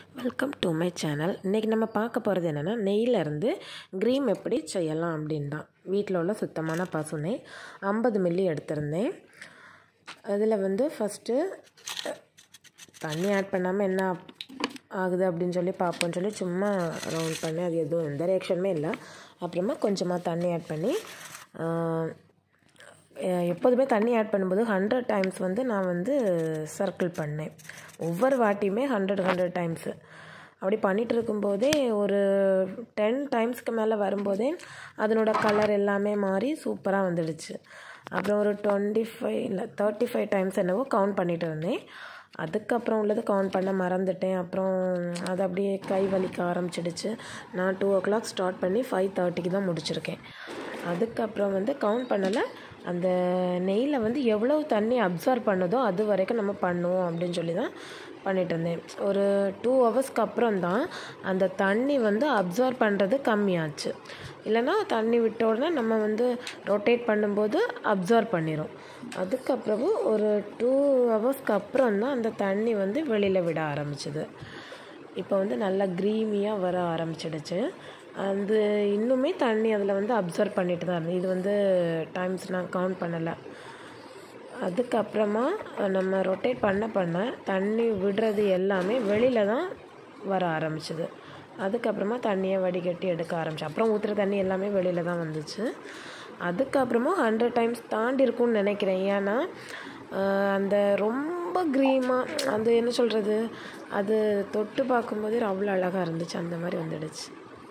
welcome to my channel இன்றைக்கி நம்ம பார்க்க போகிறது என்னென்னா நெய்யிலேருந்து க்ரீம் எப்படி செய்யலாம் அப்படின்னு தான் வீட்டில் உள்ள சுத்தமான பசு நெய் ஐம்பது மில்லி எடுத்திருந்தேன் அதில் வந்து ஃபஸ்ட்டு தண்ணி ஆட் பண்ணாமல் என்ன ஆகுது அப்படின்னு சொல்லி பார்ப்போம்னு சொல்லி சும்மா ரவுண்ட் பண்ணி அது எதுவும் எந்த ரியாக்ஷனுமே இல்லை அப்புறமா கொஞ்சமாக தண்ணி ஆட் பண்ணி ஆஹ், எ- எப்போதுமே தண்ணி ஆட் பண்ணும்போது ஹண்ட்ரட் டைம்ஸ் வந்து நான் வந்து சர்க்கிள் பண்ணேன் ஒவ்வொரு வாட்டியுமே ஹண்ட்ரட் ஹண்ட்ரட் டைம்ஸு அப்படி பண்ணிகிட்டு இருக்கும்போதே ஒரு டென் டைம்ஸ்க்கு மேலே வரும்போதே அதனோட கலர் எல்லாமே மாறி சூப்பராக வந்துடுச்சு அப்புறம் ஒரு டுவெண்ட்டி ஃபைவ் இல்லை தேர்ட்டி ஃபைவ் டைம்ஸ் என்னவோ கவுண்ட் பண்ணிட்டு இருந்தேன் அதுக்கப்புறம் உள்ளது கவுண்ட் பண்ண மறந்துட்டேன் அப்புறம் அது அப்படியே கை வலிக்க ஆரம்பிச்சிடுச்சு நான் டூ ஓ கிளாக் ஸ்டார்ட் பண்ணி ஃபைவ் தேர்ட்டிக்கு தான் முடிச்சிருக்கேன் அதுக்கப்புறம் வந்து கவுண்ட் பண்ணலை அந்த நெய்யில் வந்து எவ்வளவு தண்ணி அப்சர்வ் பண்ணுதோ அது வரைக்கும் நம்ம பண்ணுவோம் அப்படின்னு சொல்லி தான் பண்ணிட்டு இருந்தேன் ஒரு டூ ஹவர்ஸ்க்கு அப்புறம் தான் அந்த தண்ணி வந்து அப்சர்வ் பண்ணுறது கம்மியாச்சு இல்லைன்னா தண்ணி விட்ட உடனே நம்ம வந்து ரொட்டேட் பண்ணும்போது அப்சர்வ் பண்ணிடும் அதுக்கப்புறம் ஒரு டூ ஹவர்ஸ்க்கு அப்புறம் தான் அந்த தண்ணி வந்து வெளியில் விட ஆரம்பிச்சது இப்போ வந்து நல்லா க்ரீமியாக வர ஆரம்பிச்சிடுச்சு அது இன்னுமே தண்ணி அதில் வந்து அப்சர்வ் பண்ணிட்டு தான் இருந்தது இது வந்து டைம்ஸ் நான் கவுண்ட் பண்ணலை அதுக்கப்புறமா நம்ம ரொட்டேட் பண்ண பண்ண தண்ணி விடுறது எல்லாமே வெளியில் தான் வர ஆரம்பிச்சது அதுக்கப்புறமா தண்ணியை வடிகட்டி எடுக்க ஆரம்பிச்சு அப்புறம் ஊற்றுற தண்ணி எல்லாமே வெளியில் தான் வந்துச்சு அதுக்கப்புறமா ஹண்ட்ரட் டைம்ஸ் தாண்டி இருக்கும்னு நினைக்கிறேன் ஏன்னா ஆஹ், அந்த ரொம்ப க்ரீமாக அது என்ன சொல்கிறது அது தொட்டு பார்க்கும்போதே அவ்வளோ அழகாக இருந்துச்சு அந்த மாதிரி வந்துடுச்சு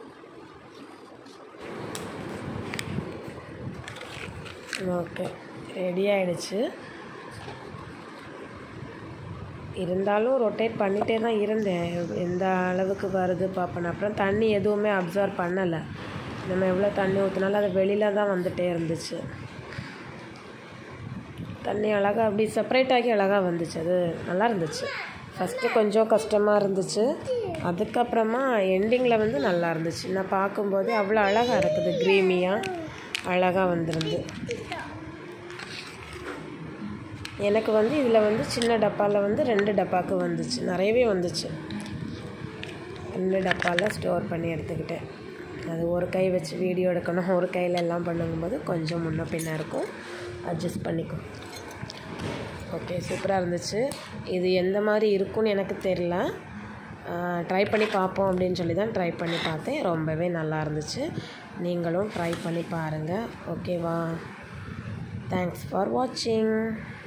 ஓகே ரெடி ஆயிடுச்சு இருந்தாலும் ரொட்டேட் பண்ணிகிட்டே தான் இருந்தேன் எந்த அளவுக்கு வருது பார்ப்பேன் அப்புறம் தண்ணி எதுவுமே அப்சர்வ் பண்ணலை நம்ம எவ்வளோ தண்ணி ஊற்றினாலும் அது வெளியில் தான் வந்துட்டே இருந்துச்சு தண்ணி அழகாக அப்படி செப்பரேட் ஆகி அழகாக வந்துச்சு அது நல்லா இருந்துச்சு ஃபஸ்ட்டு கொஞ்சம் கஷ்டமாக இருந்துச்சு அதுக்கப்புறமா எண்டிங்கில் வந்து நல்லா இருந்துச்சு நான் பார்க்கும்போது அவ்வளோ அழகாக இருக்குது க்ரீமியாக அழகாக வந்திருந்து எனக்கு வந்து இதில் வந்து சின்ன டப்பாவில் வந்து ரெண்டு டப்பாக்கு வந்துச்சு நிறையவே வந்துச்சு ரெண்டு டப்பாவில் ஸ்டோர் பண்ணி எடுத்துக்கிட்டேன் அது ஒரு கை வச்சு வீடியோ எடுக்கணும் ஒரு கையில் எல்லாம் பண்ணுங்கும்போது கொஞ்சம் முன்ன பின்ன இருக்கும் அட்ஜஸ்ட் பண்ணிக்கும் ஓகே சூப்பராக இருந்துச்சு இது எந்த மாதிரி இருக்கும்னு எனக்கு தெரில ட்ரை பண்ணி பார்ப்போம் அப்படின்னு சொல்லி தான் ட்ரை பண்ணி பார்த்தேன் ரொம்பவே நல்லா இருந்துச்சு நீங்களும் ட்ரை பண்ணி பாருங்கள் ஓகேவா தேங்க்ஸ் ஃபார் வாட்சிங்